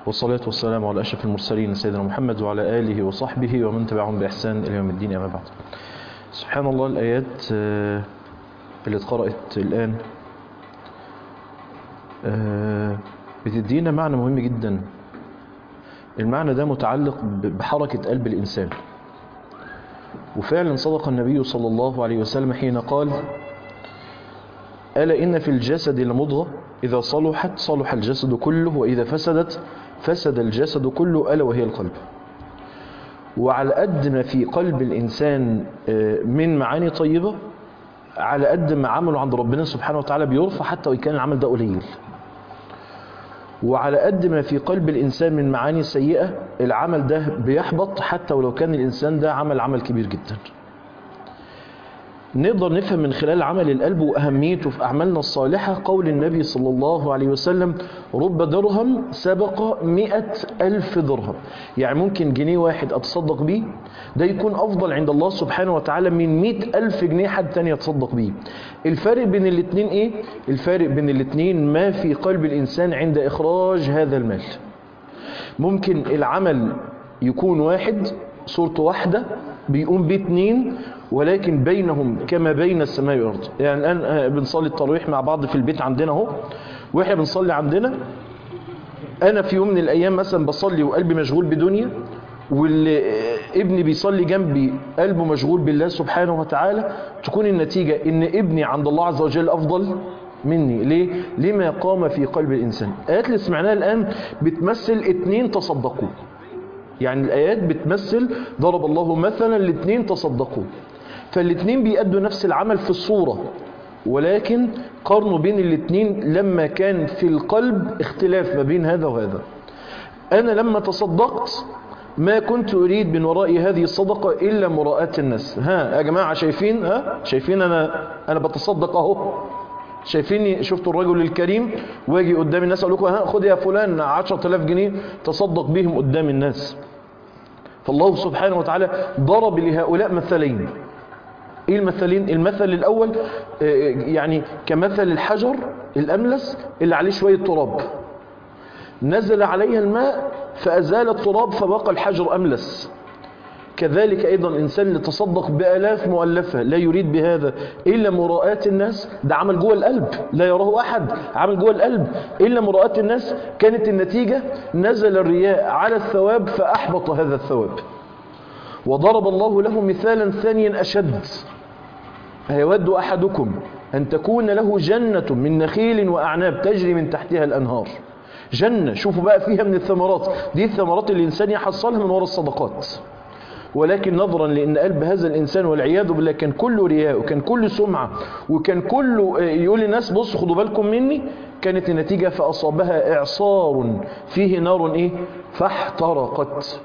والصلاة والسلام على أشرف المرسلين سيدنا محمد وعلى آله وصحبه ومن تبعهم بإحسان إلى يوم الدين أما بعد سبحان الله الآيات آه، اللي اتقرأت الآن آه، بتدينا معنى مهم جدا المعنى ده متعلق ب- بحركة قلب الإنسان وفعلا صدق النبي صلى الله عليه وسلم حين قال ألا إن في الجسد لمضغة إذا صلحت صلح الجسد كله وإذا فسدت فسد الجسد كله ألا وهي القلب وعلى قد ما في قلب الإنسان آه، من معاني طيبة على قد ما عمله عند ربنا سبحانه وتعالى بيرفع حتى وإن كان العمل ده قليل وعلى قد ما في قلب الإنسان من معاني سيئة العمل ده بيحبط حتى ولو كان الإنسان ده عمل عمل كبير جدا نقدر نفهم من خلال عمل القلب وأهميته في أعمالنا الصالحة قول النبي صلى الله عليه وسلم رب درهم سبق مئة ألف درهم يعني ممكن جنيه واحد أتصدق بيه ده يكون أفضل عند الله سبحانه وتعالى من مئة ألف جنيه حد تاني يتصدق بيه الفارق بين الاتنين إيه؟ الفارق بين الاتنين ما في قلب الإنسان عند إخراج هذا المال ممكن العمل يكون واحد صورته واحدة بيقوم بيه اتنين ولكن بينهم كما بين السماء والأرض يعني الآن آه، بنصلي التراويح مع بعض في البيت عندنا اهو واحنا بنصلي عندنا أنا في يوم من الأيام مثلا بصلي وقلبي مشغول بدنيا واللي ابني بيصلي جنبي قلبه مشغول بالله سبحانه وتعالى تكون النتيجة ان ابني عند الله عز وجل أفضل مني ليه؟ لما قام في قلب الإنسان آيات اللي سمعناها الآن بتمثل اتنين تصدقوا يعني الآيات بتمثل ضرب الله مثلا الاثنين تصدقوا فالاثنين بيأدوا نفس العمل في الصورة ولكن قارنوا بين الاثنين لما كان في القلب اختلاف ما بين هذا وهذا أنا لما تصدقت ما كنت أريد من وراء هذه الصدقة إلا مراءة الناس ها يا جماعة شايفين ها شايفين أنا أنا بتصدق أهو شايفيني شفتوا الرجل الكريم واجي قدام الناس اقول لكم ها خد يا فلان 10000 جنيه تصدق بهم قدام الناس فالله سبحانه وتعالى ضرب لهؤلاء مثلين ايه المثلين المثل الاول آه، يعني كمثل الحجر الاملس اللي عليه شويه تراب نزل عليها الماء فازال التراب فبقى الحجر املس كذلك أيضا الإنسان اللي تصدق بآلاف مؤلفة لا يريد بهذا إلا مراءاة الناس ده عمل جوه القلب لا يراه أحد عمل جوه القلب إلا مراءاة الناس كانت النتيجة نزل الرياء على الثواب فأحبط هذا الثواب وضرب الله له مثالا ثانيا أشد هيود أحدكم أن تكون له جنة من نخيل وأعناب تجري من تحتها الأنهار جنة شوفوا بقى فيها من الثمرات دي الثمرات اللي الإنسان يحصلها من وراء الصدقات ولكن نظرا لأن قلب هذا الإنسان والعياذ بالله كان كله رياء وكان كله سمعة وكان كله آه، يقول للناس بص خدوا بالكم مني كانت النتيجة فأصابها إعصار فيه نار إيه فاحترقت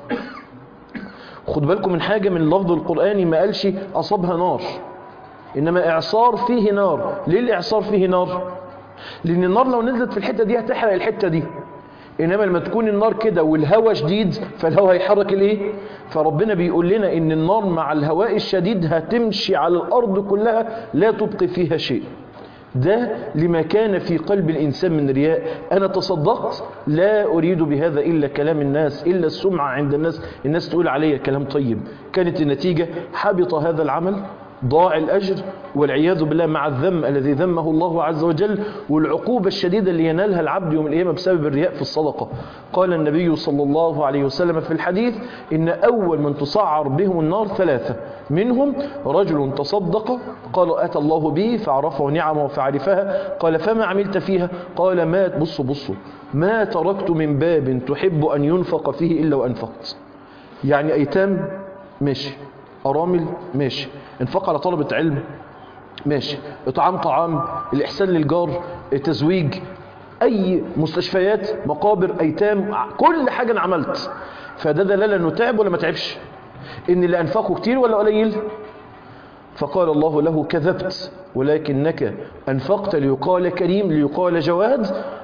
خدوا بالكم من حاجة من اللفظ القرآني ما قالش أصابها نار إنما إعصار فيه نار ليه الإعصار فيه نار لأن النار لو نزلت في الحتة دي هتحرق الحتة دي انما لما تكون النار كده والهواء شديد فالهواء هيحرك الايه فربنا بيقول لنا ان النار مع الهواء الشديد هتمشي على الارض كلها لا تبقي فيها شيء ده لما كان في قلب الإنسان من رياء أنا تصدقت لا أريد بهذا إلا كلام الناس إلا السمعة عند الناس الناس تقول علي كلام طيب كانت النتيجة حبط هذا العمل ضاع الأجر والعياذ بالله مع الذم الذي ذمه الله عز وجل والعقوبة الشديدة اللي ينالها العبد يوم القيامة بسبب الرياء في الصدقة قال النبي صلى الله عليه وسلم في الحديث إن أول من تصعر بهم النار ثلاثة منهم رجل تصدق قال أتى الله به فعرفه نعمه فعرفها قال فما عملت فيها قال ما بصوا بصوا ما تركت من باب تحب أن ينفق فيه إلا وأنفقت يعني أيتام ماشي أرامل ماشي انفق على طلبة علم ماشي اطعام طعام الإحسان للجار التزويج أي مستشفيات مقابر أيتام كل حاجة أنا عملت فده دلالة أنه تعب ولا ما تعبش إن اللي أنفقه كتير ولا قليل فقال الله له كذبت ولكنك أنفقت ليقال كريم ليقال جواد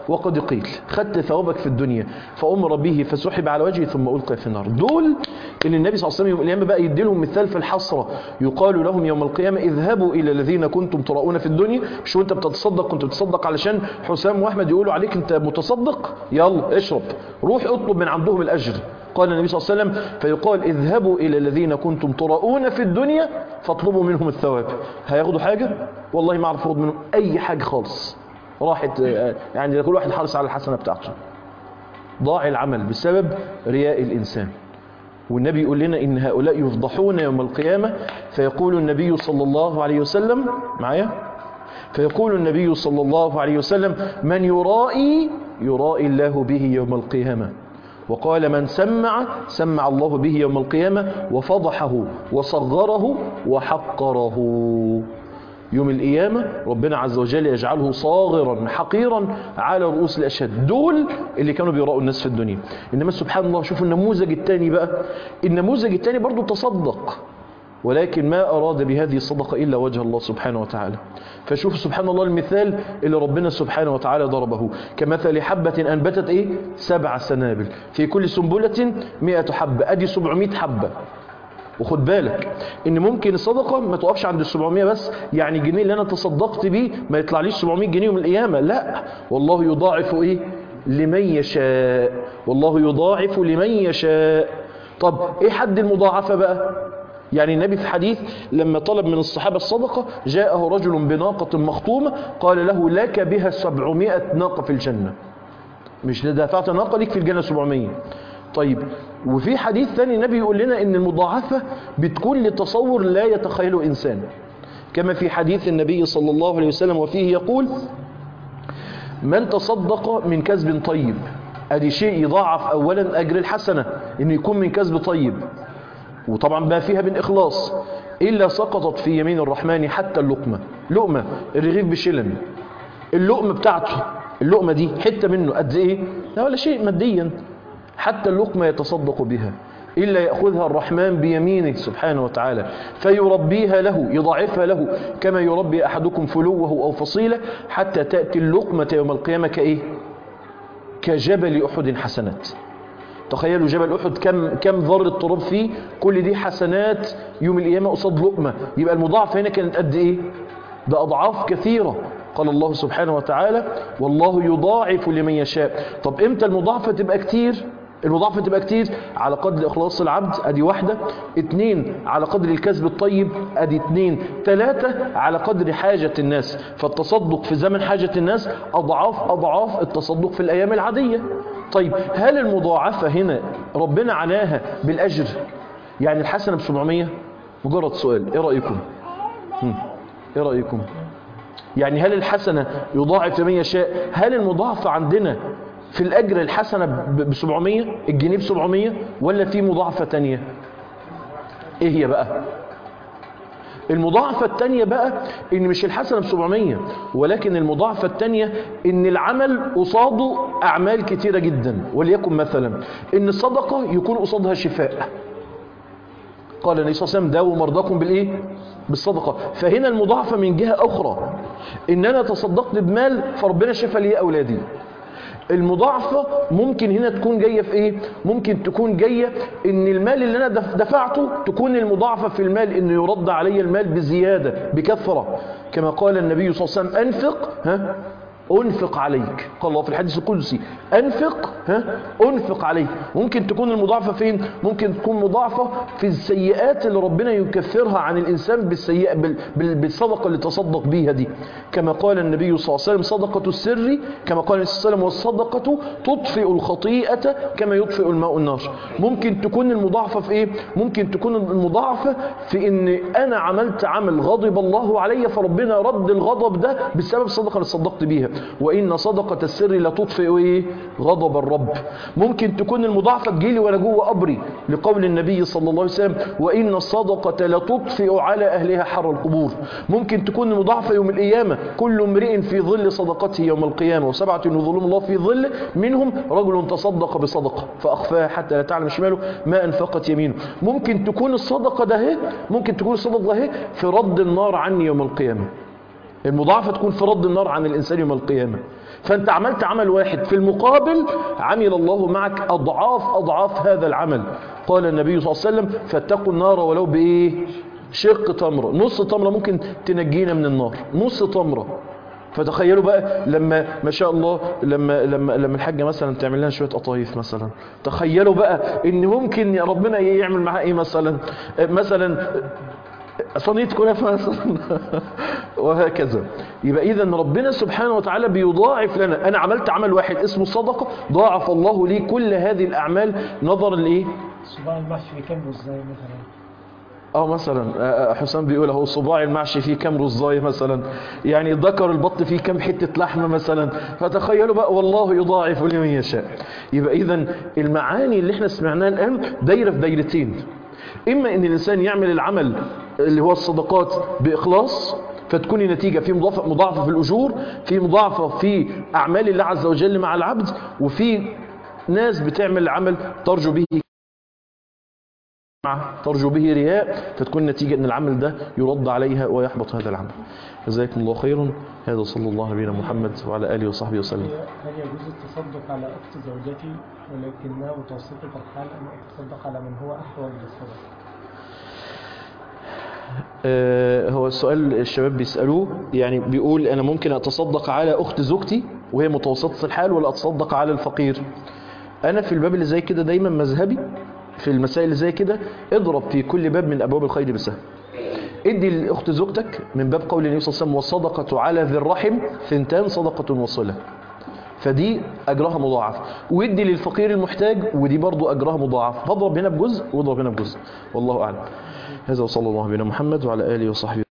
وقد قيل خدت ثوابك في الدنيا فأمر به فسحب على وجهه ثم ألقى في النار دول اللي النبي صلى الله عليه وسلم يوم القيامة بقى يدي لهم مثال في الحسرة يقال لهم يوم القيامة اذهبوا إلى الذين كنتم تراؤون في الدنيا مش وانت بتتصدق كنت بتتصدق علشان حسام وأحمد يقولوا عليك انت متصدق يلا اشرب روح اطلب من عندهم الأجر قال النبي صلى الله عليه وسلم فيقال اذهبوا إلى الذين كنتم تراؤون في الدنيا فاطلبوا منهم الثواب هياخدوا حاجة والله ما اعرف اخد منهم أي حاجة خالص راحت آه، يعني كل واحد حرص على الحسنة بتاعته ضاع العمل بسبب رياء الإنسان والنبي يقول لنا إن هؤلاء يفضحون يوم القيامة فيقول النبي صلى الله عليه وسلم معايا فيقول النبي صلى الله عليه وسلم من يرائي يرائي الله به يوم القيامة وقال من سمع سمع الله به يوم القيامة وفضحه وصغره وحقره يوم القيامة ربنا عز وجل يجعله صاغرا حقيرا على رؤوس الأشهاد دول اللي كانوا بيراؤوا الناس في الدنيا إنما سبحان الله شوفوا النموذج الثاني بقى النموذج الثاني برضو تصدق ولكن ما أراد بهذه الصدقة إلا وجه الله سبحانه وتعالى فشوفوا سبحان الله المثال اللي ربنا سبحانه وتعالى ضربه كمثل حبة أنبتت إيه؟ سبع سنابل في كل سنبلة مئة حبة أدي سبعمائة حبة وخد بالك ان ممكن الصدقه ما تقفش عند ال 700 بس يعني الجنيه اللي انا تصدقت بيه ما يطلعليش 700 جنيه يوم القيامه لا والله يضاعف ايه لمن يشاء والله يضاعف لمن يشاء طب ايه حد المضاعفه بقى يعني النبي في حديث لما طلب من الصحابة الصدقة جاءه رجل بناقة مخطومة قال له لك بها سبعمائة ناقة في الجنة مش دفعت ناقة ليك في الجنة 700 طيب وفي حديث ثاني النبي يقول لنا ان المضاعفة بتكون لتصور لا يتخيله انسان كما في حديث النبي صلى الله عليه وسلم وفيه يقول من تصدق من كسب طيب ادي شيء يضاعف اولا اجر الحسنة انه يكون من كسب طيب وطبعا ما فيها من اخلاص الا سقطت في يمين الرحمن حتى اللقمة لقمة الرغيف بشلن اللقمة بتاعته اللقمة دي حتة منه قد ايه لا ولا شيء ماديا حتى اللقمة يتصدق بها إلا يأخذها الرحمن بيمينه سبحانه وتعالى فيربيها له يضاعفها له كما يربي أحدكم فلوه أو فصيلة حتى تأتي اللقمة يوم القيامة كإيه كجبل أحد حسنات تخيلوا جبل أحد كم كم ذرة تراب فيه كل دي حسنات يوم القيامة قصاد لقمة يبقى المضاعفة هنا كانت قد إيه ده أضعاف كثيرة قال الله سبحانه وتعالى والله يضاعف لمن يشاء طب امتى المضاعفة تبقى كتير المضاعفة تبقى كتير على قدر إخلاص العبد أدي واحدة اتنين على قدر الكسب الطيب أدي اتنين تلاتة على قدر حاجة الناس فالتصدق في زمن حاجة الناس أضعاف أضعاف التصدق في الأيام العادية طيب هل المضاعفة هنا ربنا عناها بالأجر يعني الحسنة ب 700 مجرد سؤال ايه رأيكم هم. ايه رأيكم يعني هل الحسنة يضاعف لمن يشاء هل المضاعفة عندنا في الأجر الحسنة ب 700 الجنيه ب 700 ولا في مضاعفة تانية ايه هي بقى المضاعفة التانية بقى ان مش الحسنة ب 700 ولكن المضاعفة التانية ان العمل قصاده اعمال كتيرة جدا وليكن مثلا ان الصدقة يكون قصادها شفاء قال النبي صلى الله عليه وسلم داووا مرضاكم بالايه بالصدقة فهنا المضاعفة من جهة اخرى ان انا تصدقت بمال فربنا شفى لي اولادي المضاعفة ممكن هنا تكون جاية في ايه ممكن تكون جاية ان المال اللي انا دفعته تكون المضاعفة في المال انه يرد علي المال بزيادة بكثرة كما قال النبي صلى الله عليه وسلم انفق ها أنفق عليك قال الله في الحديث القدسي أنفق ها أنفق عليك ممكن تكون المضاعفة فين ممكن تكون مضاعفة في السيئات اللي ربنا يكفرها عن الإنسان بالسيئة بال بال بالصدقة اللي تصدق بيها دي كما قال النبي صلى الله عليه وسلم صدقة السر كما قال النبي صلى الله عليه وسلم والصدقة تطفئ الخطيئة كما يطفئ الماء النار ممكن تكون المضاعفة في إيه ممكن تكون المضاعفة في إن أنا عملت عمل غضب الله علي فربنا رد الغضب ده بسبب الصدقة اللي صدقت بيها وإن صدقة السر لتطفئ إيه؟ غضب الرب ممكن تكون المضاعفة تجيلي وأنا جوه قبري لقول النبي صلى الله عليه وسلم وإن الصدقة لتطفئ على أهلها حر القبور ممكن تكون المضاعفة يوم القيامة كل امرئ في ظل صدقته يوم القيامة وسبعة يظلهم الله في ظل منهم رجل تصدق بصدقة فأخفاها حتى لا تعلم شماله ما أنفقت يمينه ممكن تكون الصدقة ده هي ممكن تكون الصدقة ده هي في رد النار عني يوم القيامة المضاعفة تكون في رد النار عن الإنسان يوم القيامة فانت عملت عمل واحد في المقابل عمل الله معك اضعاف اضعاف هذا العمل قال النبي صلى الله عليه وسلم فاتقوا النار ولو بايه شق تمره نص تمره ممكن تنجينا من النار نص تمره فتخيلوا بقى لما ما شاء الله لما لما لما الحاجه مثلا تعمل لنا شويه قطايف مثلا تخيلوا بقى ان ممكن يا ربنا يعمل معاها ايه مثلا مثلا صينيه كنافه مثلا وهكذا يبقى اذا ربنا سبحانه وتعالى بيضاعف لنا انا عملت عمل واحد اسمه الصدقه ضاعف الله لي كل هذه الاعمال نظرا لايه صباع المحشي في كام ازاي مثلا اه مثلا آه، حسام بيقول اهو صباع المحشي فيه كام رزاية مثلا يعني ذكر البط فيه كام حتة لحمة مثلا فتخيلوا بقى والله يضاعف لمن يشاء يبقى اذا المعاني اللي احنا سمعناها الان دايرة في دايرتين اما ان الانسان يعمل العمل اللي هو الصدقات باخلاص فتكون النتيجة في مضاعفة, مضاعفة في الأجور في مضاعفة في أعمال الله عز وجل مع العبد وفي ناس بتعمل العمل ترجو به ترجو به رياء فتكون النتيجة أن العمل ده يرد عليها ويحبط هذا العمل جزاكم الله خيرا هذا صلى الله على نبينا محمد وعلى آله وصحبه وسلم هل يجوز التصدق على أخت زوجتي ولكنها متوسطة الحال أم أتصدق على من هو أحوج للصدقة؟ آه، هو السؤال الشباب بيسألوه يعني بيقول أنا ممكن أتصدق على أخت زوجتي وهي متوسطة الحال ولا أتصدق على الفقير أنا في الباب اللي زي كده دايما مذهبي في المسائل اللي زي كده اضرب في كل باب من أبواب الخير بسهم ادي لأخت زوجتك من باب قول النبي صلى الله عليه وسلم والصدقة على ذي الرحم ثنتان صدقة وصلة فدي أجرها مضاعف وادي للفقير المحتاج ودي برضو أجرها مضاعف فاضرب هنا بجزء واضرب هنا بجزء والله أعلم هذا وصلى الله على نبينا محمد وعلى آله وصحبه